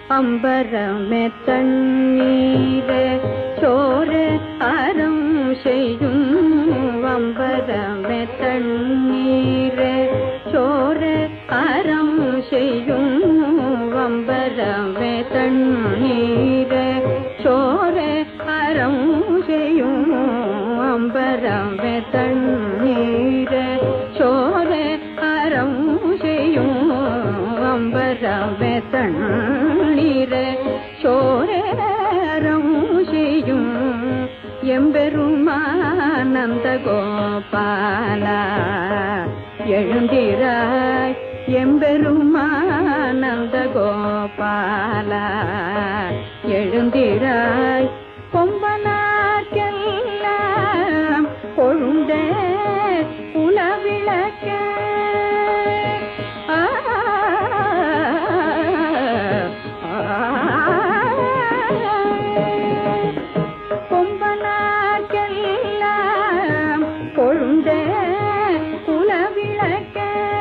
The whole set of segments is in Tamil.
அம்பரமே தண்ணீரே சோறு அறம் செய்யும் அம்பரமே தண்ணீரே சோறு அறம் செய்யும் அம்பரமே தண்ணீரே சோறு அறம் செய்யும் அம்பரமே தண்ணீரே சோறு அறம் செய்யும் அம்பரமே தண்ணீரே சோரேரம் செய்யும் எம்பெருமானந்த கோபாலா எழுந்திராய் எம்பெருமானந்த கோபாலா எழுந்திராய் கொம்பனாக்கெல்லாம் கொழுந்தே உலவிளக்க ஆ, கொம்பனாக்கெல்லாம் கொழுந்தே குலவிளக்க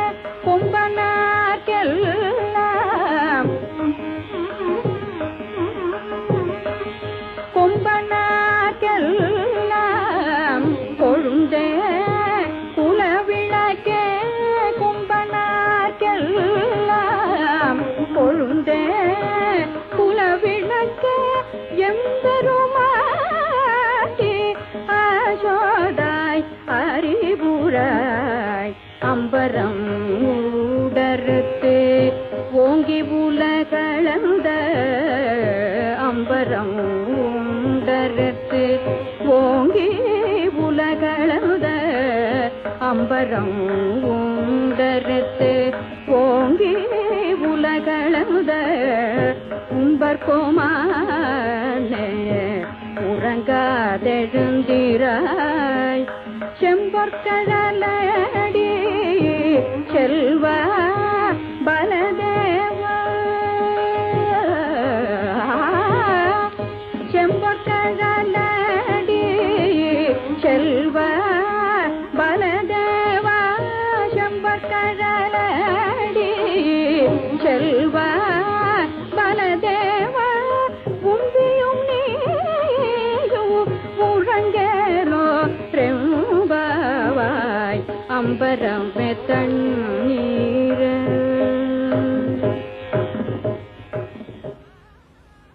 கொம்பனாக்கெல்லாம் கொம்பனாக்கெல்லாம் கொழுந்தே குலவிளக்கே கொம்பனாக்கெல்லாம் கொழுந்தே குலவிளக்கே எம்பெருமாட்டி ஆசோதாய் அறிவுராய் அம்பரம் உடறுத்து ஓங்கி உலகளந்த அம்பரம் உண்டறுத்து ஓங்கி உலகளந்த அம்பரம் உண்டறுத்து ஓங்கி உலகளந்த உம்பர் கோமானே உறங்காதெழுந்திராய் செம்பொற்கடலடி செல்வ பலதேவா செம்பொற்கடலடி செல்வ பலதேவா செம்பொற்கடலடி செல்வ பலதேவா உம்பியும் நீயும் உறங்கேலோ ரெம்பவாய் அம்பரம் தண்ணீர்